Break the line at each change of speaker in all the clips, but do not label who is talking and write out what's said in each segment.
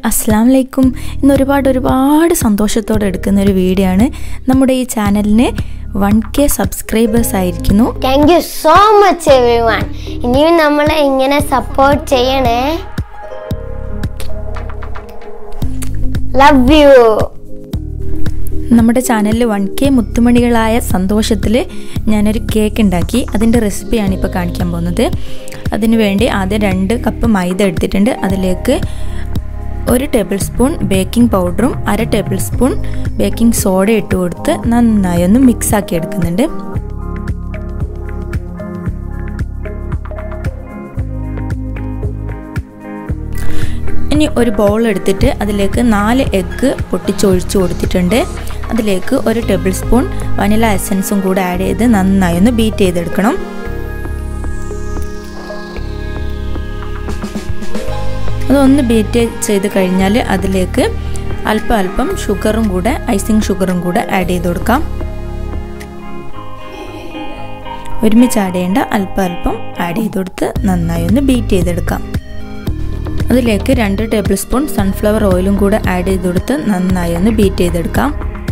അസ്സാം വലൈക്കും ഇന്ന് ഒരുപാട് ഒരുപാട് സന്തോഷത്തോടെ എടുക്കുന്ന ഒരു വീഡിയോ ആണ് നമ്മുടെ ഈ ചാനലിന് വൺ കെ സബ്സ്ക്രൈബേഴ്സ് ആയിരിക്കുന്നു
thank you so much everyone ഇനിയും നമ്മളെ ഇങ്ങനെ സപ്പോർട്ട് ചെയ്യണേ ലവ് യു
നമ്മുടെ ചാനലിൽ വൺ കെ മുത്തുമണികളായ സന്തോഷത്തിൽ ഞാനൊരു കേക്ക് ഉണ്ടാക്കി അതിൻ്റെ റെസിപ്പിയാണ് ഇപ്പോൾ കാണിക്കാൻ പോകുന്നത് അതിന് വേണ്ടി ആദ്യം രണ്ട് കപ്പ് മൈദ എടുത്തിട്ടുണ്ട് അതിലേക്ക് ഒരു ടേബിൾ സ്പൂൺ ബേക്കിംഗ് പൗഡറും അര ടേബിൾ സ്പൂൺ ബേക്കിംഗ് സോഡ ഇട്ട് കൊടുത്ത് നന്നായി ഒന്ന് മിക്സ് ആക്കി എടുക്കുന്നുണ്ട് ഇനി ഒരു ബൗൾ എടുത്തിട്ട് അതിലേക്ക് നാല് എഗ്ഗ് പൊട്ടിച്ചൊഴിച്ചു കൊടുത്തിട്ടുണ്ട് അതിലേക്ക് ഒരു ടേബിൾ സ്പൂൺ വനില എസൻസും കൂടെ ആഡ് ചെയ്ത് നന്നായി ഒന്ന് ബീറ്റ് ചെയ്തെടുക്കണം അതൊന്ന് ബീറ്റ് ചെയ്ത് കഴിഞ്ഞാൽ അതിലേക്ക് അല്പം അല്പം ഷുഗറും കൂടെ ഐസിങ് ഷുഗറും കൂടെ ആഡ് ചെയ്ത് കൊടുക്കാം ഒരുമിച്ച് ആഡ് ചെയ്യേണ്ട അല്പം അല്പം ആഡ് ചെയ്ത് കൊടുത്ത് നന്നായി ഒന്ന് ബീറ്റ് ചെയ്തെടുക്കാം അതിലേക്ക് രണ്ട് ടേബിൾ സ്പൂൺ സൺഫ്ലവർ ഓയിലും കൂടെ ആഡ് ചെയ്ത് കൊടുത്ത് നന്നായി ഒന്ന് ബീറ്റ് ചെയ്തെടുക്കാം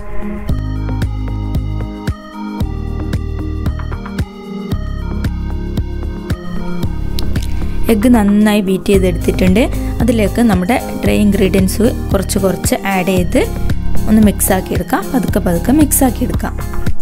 എഗ്ഗ് നന്നായി ബീറ്റ് ചെയ്തെടുത്തിട്ടുണ്ട് അതിലേക്ക് നമ്മുടെ ഡ്രൈ ഇൻഗ്രീഡിയൻസ് കുറച്ച് കുറച്ച് ആഡ് ചെയ്ത് ഒന്ന് മിക്സ് ആക്കി എടുക്കാം പതുക്കെ പതുക്കെ മിക്സ് ആക്കി എടുക്കാം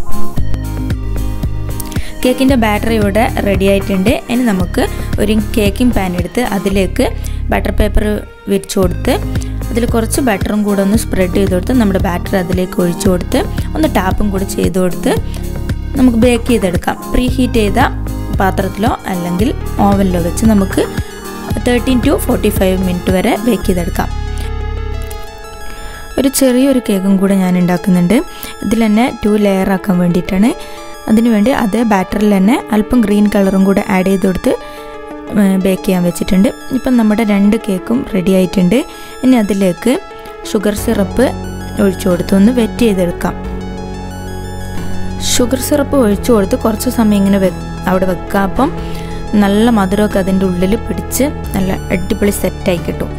കേക്കിൻ്റെ ബാറ്ററി ഇവിടെ റെഡി ആയിട്ടുണ്ട് ഇനി നമുക്ക് ഒരു കേക്കിംഗ് പാൻ എടുത്ത് അതിലേക്ക് ബട്ടർ പേപ്പർ വിരിച്ചു കൊടുത്ത് അതിൽ കുറച്ച് ബട്ടറും കൂടെ ഒന്ന് സ്പ്രെഡ് ചെയ്ത് കൊടുത്ത് നമ്മുടെ ബാറ്റർ അതിലേക്ക് ഒഴിച്ചു കൊടുത്ത് ഒന്ന് ടാപ്പും കൂടെ ചെയ്ത് കൊടുത്ത് നമുക്ക് ബേക്ക് ചെയ്തെടുക്കാം പ്രീ ഹീറ്റ് ചെയ്ത പാത്രത്തിലോ അല്ലെങ്കിൽ ഓവനിലോ വെച്ച് നമുക്ക് thirteen to forty five minute വരെ ബേക്ക് ചെയ്തെടുക്കാം ഒരു ചെറിയൊരു കേക്കും കൂടെ ഞാൻ ഉണ്ടാക്കുന്നുണ്ട് ഇതിൽ തന്നെ ടു ലെയർ ആക്കാൻ വേണ്ടിയിട്ടാണ് അതിനുവേണ്ടി അതേ ബാറ്ററിൽ തന്നെ അല്പം ഗ്രീൻ കളറും കൂടെ ആഡ് ചെയ്ത് കൊടുത്ത് ബേക്ക് ചെയ്യാൻ വെച്ചിട്ടുണ്ട് ഇപ്പം നമ്മുടെ രണ്ട് കേക്കും റെഡി ആയിട്ടുണ്ട് ഇനി അതിലേക്ക് ഷുഗർ സിറപ്പ് ഒഴിച്ചു കൊടുത്ത് ഒന്ന് വെറ്റ് ചെയ്തെടുക്കാം ഷുഗർ സിറപ്പ് ഒഴിച്ചു കൊടുത്ത് കുറച്ച് സമയം ഇങ്ങനെ വെ അവിടെ വെക്കുക അപ്പം നല്ല മധുരമൊക്കെ അതിൻ്റെ ഉള്ളിൽ പിടിച്ച് നല്ല അടിപൊളി സെറ്റായി കിട്ടും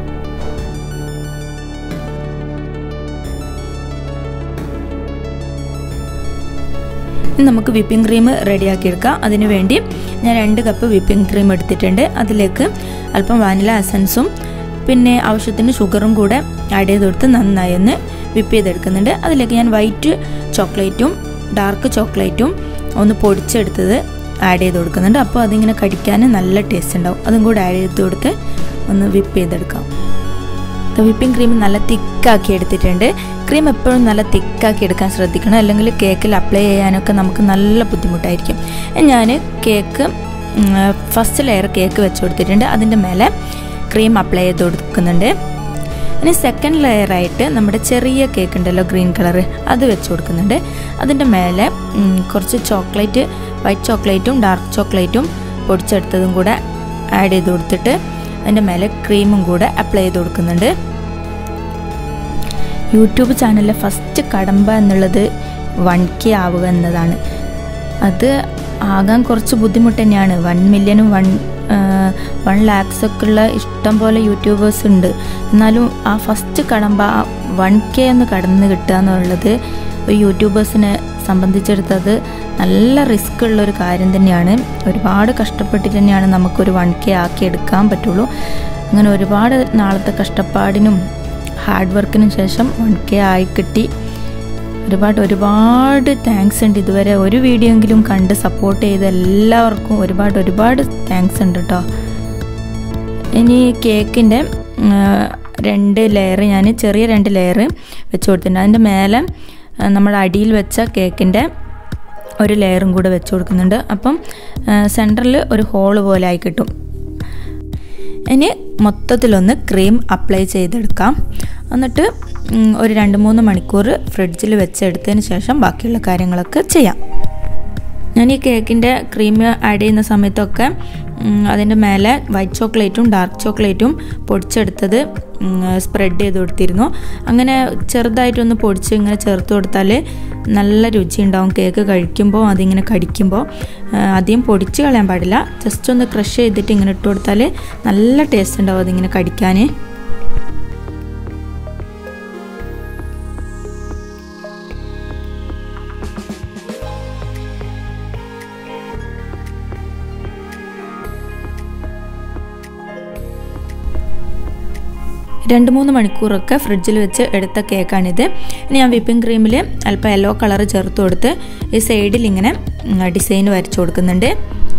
ഇനി നമുക്ക് വിപ്പിംഗ് ക്രീം റെഡിയാക്കി എടുക്കാം അതിന് വേണ്ടി ഞാൻ രണ്ട് കപ്പ് വിപ്പിംഗ് ക്രീം എടുത്തിട്ടുണ്ട് അതിലേക്ക് അല്പം വാനില എസൻസും പിന്നെ ആവശ്യത്തിന് ഷുഗറും കൂടെ ആഡ് ചെയ്ത് കൊടുത്ത് നന്നായി ഒന്ന് വിപ്പ് ചെയ്തെടുക്കുന്നുണ്ട് അതിലേക്ക് ഞാൻ വൈറ്റ് ചോക്ലേറ്റും ഡാർക്ക് ചോക്ലേറ്റും ഒന്ന് പൊടിച്ചെടുത്തത് ആഡ് ചെയ്ത് കൊടുക്കുന്നുണ്ട് അപ്പോൾ അതിങ്ങനെ കടിക്കാൻ നല്ല ടേസ്റ്റ് ഉണ്ടാവും അതും കൂടെ ആഡ് ചെയ്ത് കൊടുത്ത് ഒന്ന് വിപ്പ് ചെയ്തെടുക്കാം വിപ്പിംഗ് ക്രീം നല്ല തിക്കാക്കി എടുത്തിട്ടുണ്ട് ക്രീം എപ്പോഴും നല്ല തിക്കാക്കി എടുക്കാൻ ശ്രദ്ധിക്കണം അല്ലെങ്കിൽ കേക്കിൽ അപ്ലൈ ചെയ്യാനൊക്കെ നമുക്ക് നല്ല ബുദ്ധിമുട്ടായിരിക്കും ഞാൻ കേക്ക് ഫസ്റ്റ് ലെയർ കേക്ക് വെച്ച് കൊടുത്തിട്ടുണ്ട് അതിൻ്റെ മേലെ ക്രീം അപ്ലൈ ചെയ്ത് കൊടുക്കുന്നുണ്ട് ഇനി സെക്കൻഡ് ലെയറായിട്ട് നമ്മുടെ ചെറിയ കേക്ക് ഉണ്ടല്ലോ ഗ്രീൻ കളർ അത് വെച്ച് കൊടുക്കുന്നുണ്ട് അതിൻ്റെ മേലെ കുറച്ച് ചോക്ലേറ്റ് വൈറ്റ് ചോക്ലേറ്റും ഡാർക്ക് ചോക്ലേറ്റും പൊടിച്ചെടുത്തതും കൂടെ ആഡ് ചെയ്ത് കൊടുത്തിട്ട് അതിൻ്റെ മേലെ ക്രീമും കൂടെ അപ്ലൈ ചെയ്ത് കൊടുക്കുന്നുണ്ട് യൂട്യൂബ് ചാനലിലെ ഫസ്റ്റ് കടമ്പ എന്നുള്ളത് വൺ കെ ആവുക എന്നതാണ് അത് ആകാൻ കുറച്ച് ബുദ്ധിമുട്ട് തന്നെയാണ് വൺ മില്യനും വൺ വൺ ലാക്സ് ഒക്കെ ഉള്ള ഇഷ്ടം പോലെ യൂട്യൂബേഴ്സ് ഉണ്ട് എന്നാലും ആ ഫസ്റ്റ് കടമ്പ വൺ കെ എന്ന് കടന്ന് കിട്ടുക എന്നുള്ളത് ഒരു യൂട്യൂബേഴ്സിനെ സംബന്ധിച്ചെടുത്തത് നല്ല റിസ്ക് ഉള്ള ഒരു കാര്യം തന്നെയാണ് ഒരുപാട് കഷ്ടപ്പെട്ടിട്ട് തന്നെയാണ് നമുക്കൊരു വൺ കെ ആക്കി എടുക്കാൻ പറ്റുള്ളൂ അങ്ങനെ ഒരുപാട് നാളത്തെ കഷ്ടപ്പാടിനും ഹാർഡ് വർക്കിനും ശേഷം വൺ കെ ആയി കിട്ടി ഒരുപാട് ഒരുപാട് താങ്ക്സ് ഉണ്ട് ഇതുവരെ ഒരു വീഡിയോ എങ്കിലും കണ്ട് സപ്പോർട്ട് ചെയ്ത എല്ലാവർക്കും ഒരുപാട് ഒരുപാട് താങ്ക്സ് ഉണ്ട് കേട്ടോ ഇനി കേക്കിൻ്റെ രണ്ട് ലെയർ ഞാൻ ചെറിയ രണ്ട് ലെയർ വെച്ച് കൊടുത്തിട്ടുണ്ട് അതിൻ്റെ മേലെ നമ്മുടെ അടിയിൽ വെച്ച കേക്കിൻ്റെ ഒരു ലെയറും കൂടെ വെച്ച് കൊടുക്കുന്നുണ്ട് അപ്പം സെൻറ്ററിൽ ഒരു ഹോള് പോലെ ആയി കിട്ടും ഇനി മൊത്തത്തിലൊന്ന് ക്രീം അപ്ലൈ ചെയ്തെടുക്കാം എന്നിട്ട് ഒരു രണ്ട് മൂന്ന് മണിക്കൂർ ഫ്രിഡ്ജിൽ വെച്ചെടുത്തതിന് ശേഷം ബാക്കിയുള്ള കാര്യങ്ങളൊക്കെ ചെയ്യാം ഞാൻ ഈ കേക്കിൻ്റെ ക്രീം ആഡ് ചെയ്യുന്ന സമയത്തൊക്കെ അതിൻ്റെ മേലെ വൈറ്റ് ചോക്ലേറ്റും ഡാർക്ക് ചോക്ലേറ്റും പൊടിച്ചെടുത്തത് സ്പ്രെഡ് ചെയ്ത് കൊടുത്തിരുന്നു അങ്ങനെ ചെറുതായിട്ടൊന്ന് പൊടിച്ച് ഇങ്ങനെ ചേർത്ത് കൊടുത്താൽ നല്ല രുചി ഉണ്ടാവും കേക്ക് കഴിക്കുമ്പോൾ അതിങ്ങനെ കടിക്കുമ്പോൾ അധികം പൊടിച്ച് കളയാൻ പാടില്ല ജസ്റ്റ് ഒന്ന് ക്രഷ് ചെയ്തിട്ട് ഇങ്ങനെ ഇട്ട് കൊടുത്താൽ നല്ല ടേസ്റ്റ് ഉണ്ടാവും അതിങ്ങനെ കടിക്കാൻ രണ്ട് മൂന്ന് മണിക്കൂറൊക്കെ ഫ്രിഡ്ജിൽ വെച്ച് എടുത്ത കേക്കാണിത് ഇനി ഞാൻ വിപ്പിംഗ് ക്രീമിൽ അല്പം യെല്ലോ കളർ ചേർത്ത് കൊടുത്ത് ഈ സൈഡിൽ ഇങ്ങനെ ഡിസൈൻ വരച്ചു കൊടുക്കുന്നുണ്ട്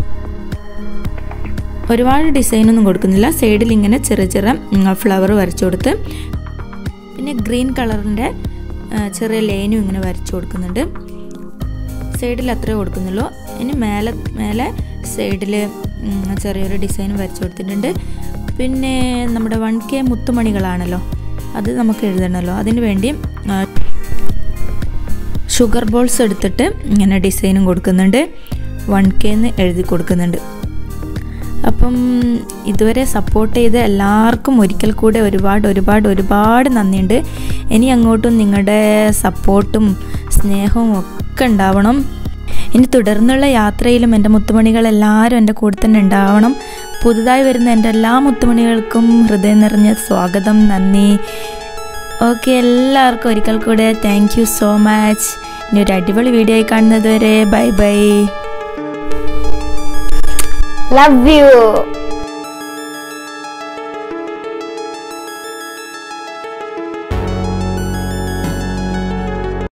ഒരുപാട് ഡിസൈനൊന്നും കൊടുക്കുന്നില്ല സൈഡിൽ ഇങ്ങനെ ചെറിയ ചെറിയ ഫ്ലവർ വരച്ചു കൊടുത്ത് പിന്നെ ഗ്രീൻ കളറിൻ്റെ ചെറിയ ലൈനും ഇങ്ങനെ വരച്ചു കൊടുക്കുന്നുണ്ട് സൈഡിൽ അത്രേ കൊടുക്കുന്നുള്ളൂ ഇനി മേലെ മേലെ സൈഡിൽ ചെറിയൊരു ഡിസൈൻ വരച്ചു കൊടുത്തിട്ടുണ്ട് പിന്നെ നമ്മുടെ വൺ കെ മുത്തുമണികളാണല്ലോ അത് നമുക്ക് എഴുതണമല്ലോ അതിന് വേണ്ടി ഷുഗർ ബോൾസ് എടുത്തിട്ട് ഇങ്ങനെ ഡിസൈനും കൊടുക്കുന്നുണ്ട് വൺ കെ എന്ന് എഴുതി കൊടുക്കുന്നുണ്ട് അപ്പം ഇതുവരെ സപ്പോർട്ട് ചെയ്ത എല്ലാവർക്കും ഒരിക്കൽ കൂടെ ഒരുപാട് ഒരുപാട് ഒരുപാട് നന്ദിയുണ്ട് ഇനി അങ്ങോട്ടും നിങ്ങളുടെ സപ്പോർട്ടും സ്നേഹവും ഒക്കെ ഉണ്ടാവണം ഇനി തുടർന്നുള്ള യാത്രയിലും എൻ്റെ മുത്തുമണികൾ എല്ലാവരും എൻ്റെ കൂടെ തന്നെ ഉണ്ടാവണം പുതുതായി വരുന്ന എൻ്റെ എല്ലാ മുത്തുമണികൾക്കും ഹൃദയം നിറഞ്ഞ സ്വാഗതം നന്ദി ഓക്കെ എല്ലാവർക്കും ഒരിക്കൽ കൂടെ താങ്ക് യു സോ മച്ച് ഇനി ഒരു അടിപൊളി വീഡിയോ ആയി കാണുന്നത് വരെ ബൈ ബൈ
ലവ് യു